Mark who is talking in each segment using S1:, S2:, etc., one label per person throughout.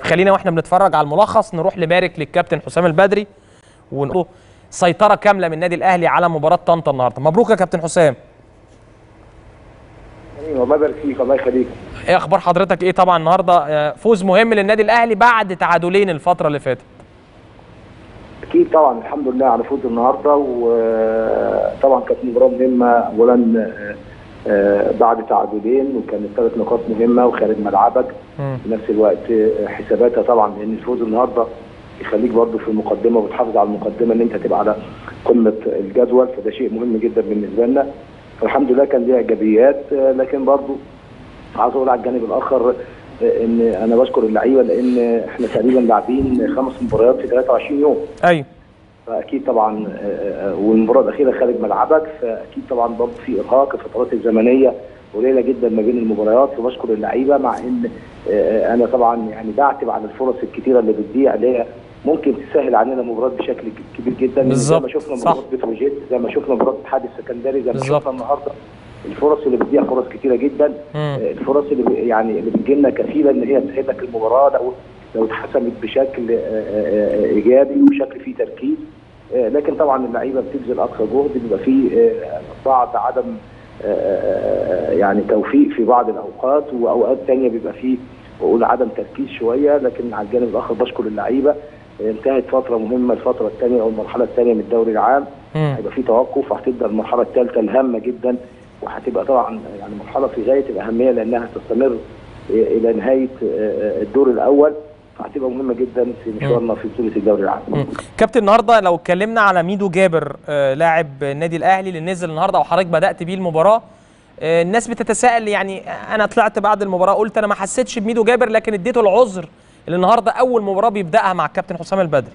S1: خلينا واحنا بنتفرج على الملخص نروح نبارك للكابتن حسام البدري ونقول سيطره كامله من النادي الاهلي على مباراه طنطا النهارده مبروك يا كابتن حسام
S2: الله يبارك فيك الله يخليك
S1: ايه اخبار حضرتك ايه طبعا النهارده آه، فوز مهم للنادي الاهلي بعد تعادلين الفتره اللي فاتت
S2: اكيد طبعا الحمد لله على فوز النهارده وطبعا كانت مباراه مهمه اولا آه، آه، بعد تعادلين وكانت ثلاث نقاط مهمه وخارج ملعبك
S1: مم.
S2: في نفس الوقت آه، حساباتها طبعا لان الفوز النهارده يخليك برضه في المقدمه وتحافظ على المقدمه ان انت تبقى على قمه الجدول فده شيء مهم جدا بالنسبه لنا فالحمد لله كان ليه ايجابيات آه، لكن برضه عايز اقول على الجانب الاخر آه، ان انا بشكر اللعيبه لان احنا تقريبا لاعبين خمس مباريات في 23 يوم
S1: ايوه
S2: فاكيد طبعا آه، آه، والمباراه الاخيره خارج ملعبك فاكيد طبعا برضه في ارهاق الفترات الزمنيه قليله جدا ما بين المباريات وبشكر اللعيبه مع ان آه، انا طبعا يعني بعتب على الفرص الكتيره اللي بتضيع اللي هي ممكن تسهل علينا مباراه بشكل ك- كبير جدا زي
S1: بالظبط،
S2: ما شفنا
S1: صح.
S2: مباراه بتروجيت زي ما شفنا مباراه الاتحاد السكندري زي ما
S1: بالظبط.
S2: شفنا النهارده الفرص اللي بتضيع فرص كتيره جدا
S1: مم.
S2: آه، الفرص اللي ب- يعني اللي بتجي لنا كفيله ان هي تسهل لك المباراه لو لو اتحسمت بشكل آه، آه، آه، ايجابي وبشكل فيه تركيز آه، لكن طبعا اللعيبه بتبذل اقصى جهد بيبقى فيه آه، بعض عدم آه، آه، يعني توفيق في بعض الاوقات واوقات ثانيه بيبقى فيه بقول عدم تركيز شويه لكن على الجانب الاخر بشكر اللعيبه آه، انتهت فتره مهمه الفتره الثانيه او المرحله الثانيه من الدوري العام
S1: مم.
S2: هيبقى في توقف وهتبدا المرحله الثالثه الهامه جدا وهتبقى طبعا يعني مرحله في غايه الاهميه لانها تستمر الى نهايه آه، الدور الاول فهتبقى مهمه جدا في مشوارنا في بطوله الدوري العام.
S1: مم. كابتن النهارده لو اتكلمنا على ميدو جابر آه، لاعب النادي الاهلي اللي نزل النهارده وحضرتك بدات بيه المباراه آه، الناس بتتساءل يعني انا طلعت بعد المباراه قلت انا ما حسيتش بميدو جابر لكن اديته العذر اللي النهارده اول مباراه بيبداها مع الكابتن حسام البدري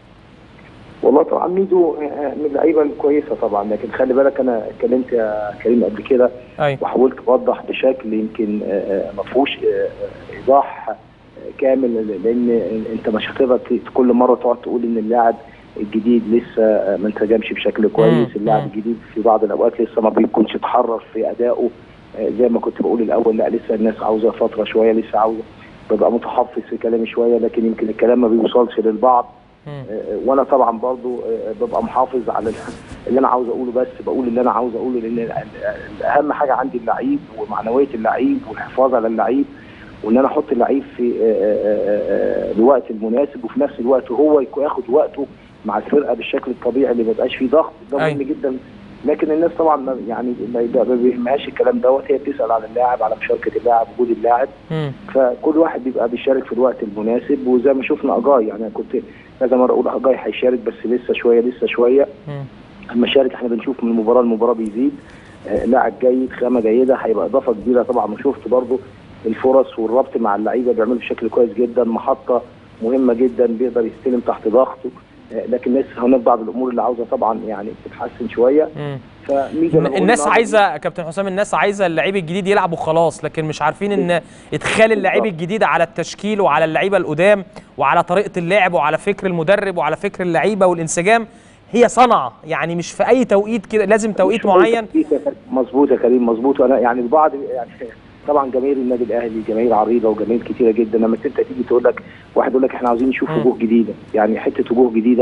S2: والله طبعا ميدو آه، من اللعيبه الكويسه طبعا لكن خلي بالك انا اتكلمت يا كريم قبل كده
S1: ايوه
S2: وحاولت اوضح بشكل يمكن آه، آه، ما فيهوش آه، آه، ايضاح آه، كامل لان انت مش هتقدر ت- كل مره تقعد تقول ان اللاعب الجديد لسه آه، ما انسجمش بشكل كويس
S1: مم.
S2: اللاعب
S1: مم.
S2: الجديد في بعض الاوقات لسه ما بيكونش اتحرر في ادائه آه، زي ما كنت بقول الاول لا لسه الناس عاوزه فتره شويه لسه عاوزه ببقى متحفظ في كلامي شويه لكن يمكن الكلام ما بيوصلش للبعض
S1: مم.
S2: آه، وانا طبعا برضو آه، ببقى محافظ على اللي انا عاوز اقوله بس بقول اللي انا عاوز اقوله لان ال- ال- اهم حاجه عندي اللعيب ومعنويه اللعيب والحفاظ على اللعيب وان انا احط اللعيب في آه، آه، آه، الوقت المناسب وفي نفس الوقت هو يكون ياخد وقته مع الفرقه بالشكل الطبيعي اللي ما يبقاش فيه ضغط ده
S1: أيوة.
S2: مهم جدا لكن الناس طبعا ما- يعني ما يبقى- ما بيهمهاش الكلام دوت هي بتسال على اللاعب على مشاركه اللاعب وجود اللاعب
S1: مم.
S2: فكل واحد بيبقى بيشارك في الوقت المناسب وزي ما شفنا اجاي يعني أنا كنت كذا مره اقول اجاي هيشارك بس لسه شويه لسه شويه
S1: مم.
S2: المشارك احنا بنشوف من مباراه لمباراه بيزيد آه، لاعب جيد خامه جيده هيبقى اضافه كبيره طبعا وشفت برضو الفرص والربط مع اللعيبه بيعملوا بشكل كويس جدا محطه مهمه جدا بيقدر يستلم تحت ضغط آه، لكن لسه هناك بعض الامور اللي عاوزه طبعا يعني تتحسن شويه
S1: مم.
S2: فميزه أنا بقول
S1: الناس
S2: النهاردة-
S1: عايزه يا كابتن حسام الناس عايزه اللعيب الجديد يلعب وخلاص لكن مش عارفين ان ادخال اللعيب
S2: بالظبط.
S1: الجديد على التشكيل وعلى اللعيبه القدام وعلى طريقه اللعب وعلى فكر المدرب وعلى فكر اللعيبه والانسجام هي صنعه يعني مش في اي توقيت كده لازم توقيت معين
S2: مظبوط يا كريم مظبوط وانا يعني البعض يعني طبعا جماهير النادي الاهلي جماهير عريضه وجماهير كتيره جدا لما انت تيجي تقول لك واحد يقول لك احنا عاوزين نشوف
S1: مم.
S2: وجوه جديده يعني حته وجوه جديده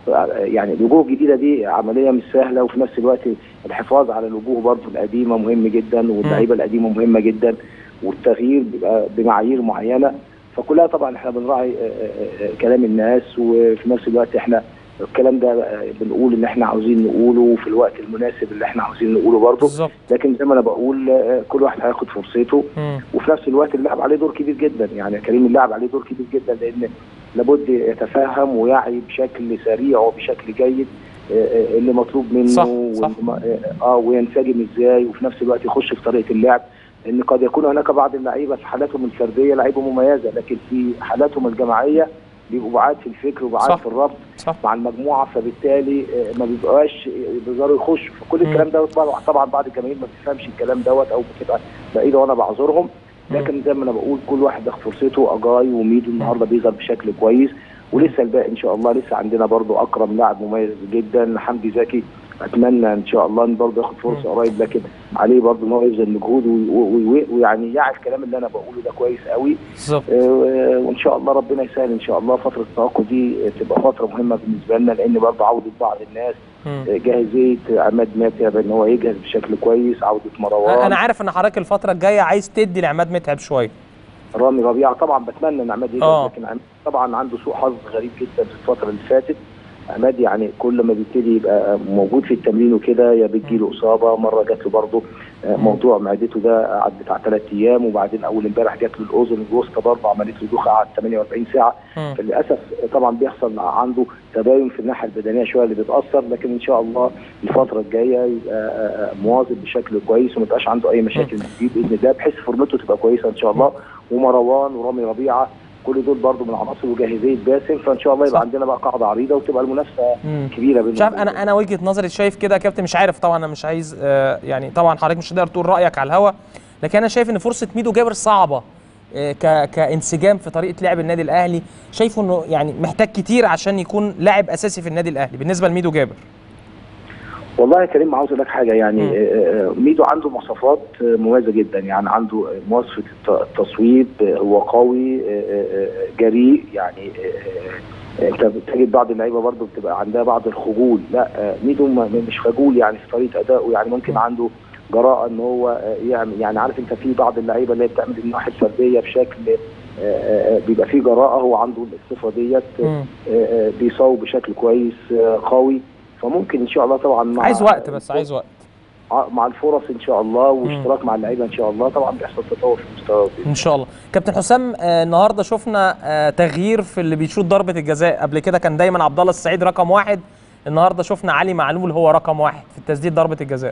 S2: يعني الوجوه الجديده دي عمليه مش سهله وفي نفس الوقت الحفاظ على الوجوه برضه القديمه مهم جدا واللعيبه القديمه مهمه جدا والتغيير بيبقى بمعايير معينه فكلها طبعا احنا بنراعي آه، آه، آه، كلام الناس وفي نفس الوقت احنا الكلام ده آه، بنقول ان احنا عاوزين نقوله في الوقت المناسب اللي احنا عاوزين نقوله برضه
S1: بالظبط
S2: لكن زي ما انا بقول آه، كل واحد هياخد فرصته
S1: مم.
S2: وفي نفس الوقت اللاعب عليه دور كبير جدا يعني يا كريم اللاعب عليه دور كبير جدا لان لابد يتفهم ويعي بشكل سريع وبشكل جيد آه، آه، اللي مطلوب منه
S1: صح،
S2: واللي
S1: صح.
S2: ما- اه آه، وينسجم ازاي وفي نفس الوقت يخش في طريقه اللعب لان قد يكون هناك بعض اللعيبه في حالاتهم الفرديه لعيبه مميزه لكن في حالاتهم الجماعيه بيبقوا بعاد في الفكر
S1: صح.
S2: وبعاد في الربط
S1: صح
S2: مع المجموعه فبالتالي آه، ما بيبقاش بيقدروا يخشوا فكل
S1: مم.
S2: الكلام دوت طبعا طبعا بعض الجماهير ما بتفهمش الكلام دوت او بتبقى بعيده وانا بعذرهم لكن زي ما انا بقول كل واحد ياخد فرصته اجاي وميدو النهارده بيظهر بشكل كويس ولسه الباقي ان شاء الله لسه عندنا برضو اكرم لاعب مميز جدا حمدي زكي اتمنى ان شاء الله ان برضه ياخد فرصه قريب لكن عليه برضه ان هو يبذل مجهود وي- وي- ويعني يعي الكلام اللي انا بقوله ده كويس قوي
S1: بالظبط
S2: آه، وان شاء الله ربنا يسهل ان شاء الله فتره التوقف دي تبقى فتره مهمه بالنسبه لنا لان برضه عوده بعض الناس
S1: مم.
S2: آه، جاهزيه عماد متعب ان هو يجهز بشكل كويس عوده مروان
S1: انا عارف ان حضرتك الفتره الجايه عايز تدي لعماد متعب شويه
S2: رامي ربيعه طبعا بتمنى ان عماد
S1: آه.
S2: يجهز لكن عماد طبعا عنده سوء حظ غريب جدا في الفتره اللي فاتت عماد يعني كل ما بيبتدي يبقى موجود في التمرين وكده يا بتجي له اصابه مره جات له برضه آه، موضوع معدته ده قعد بتاع ثلاث ايام وبعدين اول امبارح جات له الاذن الوسطى برضه عملت له دوخه قعد 48 ساعه
S1: مم.
S2: فللاسف طبعا بيحصل عنده تباين في الناحيه البدنيه شويه اللي بتاثر لكن ان شاء الله الفتره الجايه يبقى آه، آه، مواظب بشكل كويس وما يبقاش عنده اي مشاكل جديد باذن الله بحيث فورمته تبقى كويسه ان شاء الله ومروان ورامي ربيعه كل دول برضو من عناصر وجاهزيه باسم فان شاء الله يبقى
S1: صح.
S2: عندنا بقى قاعده عريضه وتبقى المنافسه
S1: مم.
S2: كبيره
S1: مش عارف انا انا وجهه نظري شايف كده يا كابتن مش عارف طبعا انا مش عايز آه، يعني طبعا حضرتك مش هتقدر تقول رايك على الهوا لكن انا شايف ان فرصه ميدو جابر صعبه آه، ك كانسجام في طريقه لعب النادي الاهلي شايفه انه يعني محتاج كتير عشان يكون لاعب اساسي في النادي الاهلي بالنسبه لميدو جابر
S2: والله يا كريم عاوز اقول لك حاجه يعني
S1: مم.
S2: آه، آه، ميدو عنده مواصفات آه، مميزه جدا يعني عنده مواصفه الت- التصويب آه، هو قوي آه، آه، آه، جريء يعني آه، آه، انت بتجد بعض اللعيبه برضه بتبقى عندها بعض الخجول لا آه، ميدو ما- مش خجول يعني في طريقه ادائه يعني ممكن
S1: مم.
S2: عنده جراءه ان هو آه، يعمل يعني عارف انت في بعض اللعيبه اللي هي بتعمل النواحي الفرديه بشكل آه، آه، آه، بيبقى فيه جراءه هو عنده الصفه ديت آه،
S1: مم.
S2: آه، بيصوب بشكل كويس آه، قوي فممكن ان شاء الله طبعا مع
S1: عايز وقت بس عايز وقت
S2: مع الفرص ان شاء الله واشتراك مع اللعيبه ان شاء الله طبعا بيحصل تطور في المستوى
S1: ان شاء الله كابتن حسام آه، النهارده شفنا آه، تغيير في اللي بيشوط ضربه الجزاء قبل كده كان دايما عبد الله السعيد رقم واحد النهارده شفنا علي معلول هو رقم واحد في تسديد ضربه الجزاء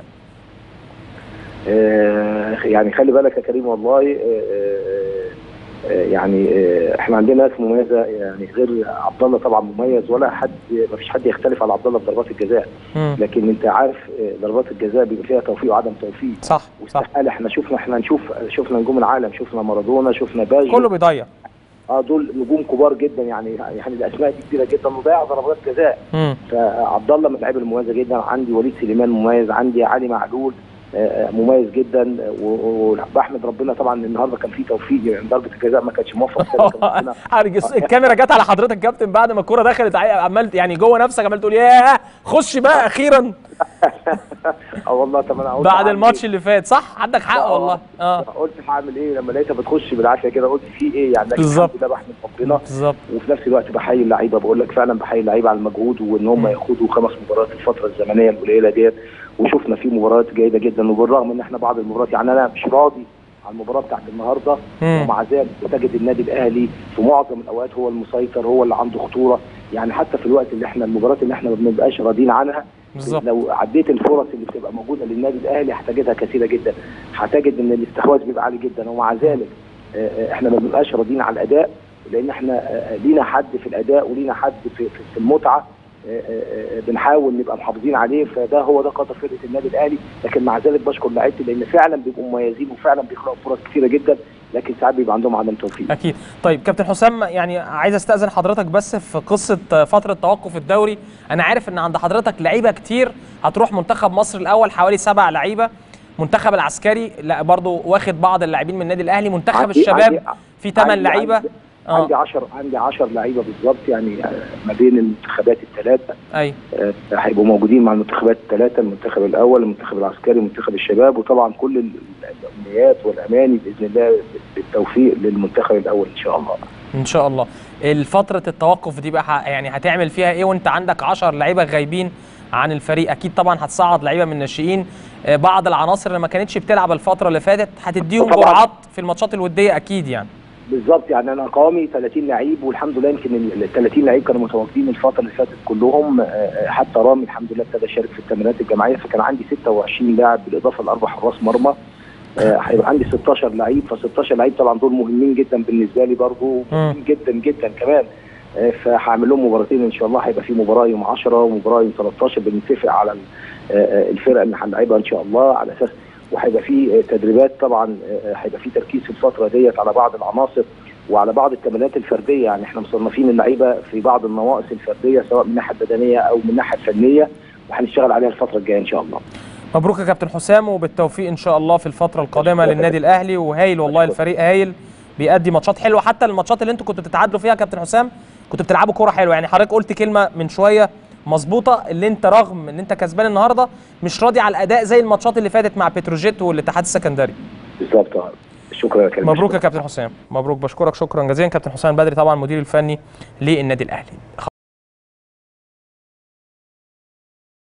S2: آه، يعني خلي بالك يا كريم والله آه، آه، آه، يعني آه، احنا عندنا ناس مميزه يعني غير عبد الله طبعا مميز ولا حد ما فيش حد يختلف على عبد الله في ضربات الجزاء
S1: مم.
S2: لكن انت عارف آه، ضربات الجزاء بيبقى فيها توفيق وعدم توفيق
S1: صح صح
S2: واستحاله احنا شفنا احنا نشوف شفنا نجوم العالم شفنا مارادونا شفنا باجي
S1: كله بيضيع
S2: اه دول نجوم كبار جدا يعني يعني الاسماء دي كبيره جدا وضيع ضربات جزاء
S1: مم.
S2: فعبد الله من اللعيبه المميزه جدا عندي وليد سليمان مميز عندي علي معلول آه، آه، مميز جدا و- وبحمد ربنا طبعا النهارده كان في توفيق يعني ضربه الجزاء ما كانتش موفقه كده كان ربنا
S1: عارف الكاميرا جت على حضرتك يا كابتن بعد ما الكوره دخلت عي- عمال يعني جوه نفسك عمال تقول ياه خش بقى اخيرا
S2: اه والله طب انا قلت
S1: بعد
S2: هعمل
S1: الماتش
S2: إيه؟
S1: اللي فات صح عندك حق
S2: آه،
S1: والله اه
S2: قلت هعمل ايه لما لقيتها بتخش بالعافيه كده قلت في ايه يعني لكن
S1: بالظبط.
S2: الحمد لله بحمد ربنا
S1: بالظبط
S2: وفي نفس الوقت بحيي اللعيبه بقول لك فعلا بحيي اللعيبه على المجهود وان هم
S1: مم.
S2: ياخدوا خمس مباريات في الفتره الزمنيه القليله ديت وشفنا في مباريات جيده جدا وبالرغم ان احنا بعض المباريات يعني انا مش راضي على المباراه بتاعت النهارده
S1: مم.
S2: ومع ذلك تجد النادي الاهلي في معظم الاوقات هو المسيطر هو اللي عنده خطوره يعني حتى في الوقت اللي احنا المباريات اللي احنا ما بنبقاش راضيين عنها
S1: بالظبط
S2: لو عديت الفرص اللي بتبقى موجوده للنادي الاهلي هتجدها كثيره جدا هتجد ان الاستحواذ بيبقى عالي جدا ومع ذلك آه، آه، احنا ما بنبقاش راضيين على الاداء لان احنا آه، آه، لينا حد في الاداء ولينا حد في, في, في المتعه آه، آه، آه، بنحاول نبقى محافظين عليه فده هو ده قدر فرقه النادي الاهلي لكن مع ذلك بشكر لعيبتي لان فعلا بيبقوا مميزين وفعلا بيخلقوا فرص كثيره جدا لكن ساعات بيبقى عندهم عدم توفيق
S1: اكيد طيب كابتن حسام يعني عايز استاذن حضرتك بس في قصه فتره توقف الدوري انا عارف ان عند حضرتك لعيبه كتير هتروح منتخب مصر الاول حوالي سبع لعيبه منتخب العسكري لا برضه واخد بعض اللاعبين من النادي الاهلي منتخب
S2: عندي-
S1: الشباب
S2: عندي-
S1: في ثمان
S2: عندي-
S1: لعيبه
S2: عندي-
S1: اه
S2: عندي 10 عندي 10 لعيبه بالظبط يعني آه، ما بين المنتخبات الثلاثه
S1: ايوه
S2: آه، هيبقوا موجودين مع المنتخبات الثلاثه المنتخب الاول المنتخب العسكري ومنتخب الشباب وطبعا كل ال- الامنيات والاماني باذن الله بالتوفيق للمنتخب الاول ان شاء الله
S1: ان شاء الله الفتره التوقف دي بقى ه- يعني هتعمل فيها ايه وانت عندك 10 لعيبه غايبين عن الفريق اكيد طبعا هتصعد لعيبه من الناشئين آه، بعض العناصر اللي ما كانتش بتلعب الفتره اللي فاتت هتديهم
S2: طبعاً.
S1: جرعات في الماتشات الوديه اكيد يعني
S2: بالظبط يعني انا قوامي 30 لعيب والحمد لله يمكن ال 30 لعيب كانوا متواجدين الفتره اللي فاتت كلهم آه، آه، حتى رامي الحمد لله ابتدى يشارك في التمرينات الجماعيه فكان عندي 26 لاعب بالاضافه لاربع حراس مرمى آه، هيبقى عندي 16 لعيب ف 16 لعيب طبعا دول مهمين جدا بالنسبه لي برضو مهمين جدا جدا كمان آه، فهعمل لهم مباراتين ان شاء الله هيبقى في مباراه يوم 10 ومباراه يوم 13 بنتفق على ال- آه، آه، الفرقه اللي هنلعبها ان شاء الله على اساس وهيبقى في آه، تدريبات طبعا آه، هيبقى في تركيز في الفتره ديت على بعض العناصر وعلى بعض التمرينات الفرديه يعني احنا مصنفين اللعيبه في بعض النواقص الفرديه سواء من الناحيه البدنيه او من الناحيه الفنيه وهنشتغل عليها الفتره الجايه ان شاء الله
S1: مبروك يا كابتن حسام وبالتوفيق ان شاء الله في الفتره القادمه
S2: أشكرك.
S1: للنادي الاهلي وهايل والله
S2: أشكرك.
S1: الفريق هايل بيأدي ماتشات حلوه حتى الماتشات اللي انتوا كنتوا بتتعادلوا فيها يا كابتن حسام كنتوا بتلعبوا كوره حلوه يعني حضرتك قلت كلمه من شويه مظبوطه اللي انت رغم ان انت كسبان النهارده مش راضي على الاداء زي الماتشات اللي فاتت مع بتروجيت والاتحاد السكندري
S2: بالظبط آه. شكرا يا كريم
S1: مبروك يا كابتن حسام مبروك بشكرك شكرا جزيلا كابتن حسام البدري طبعا المدير الفني للنادي الاهلي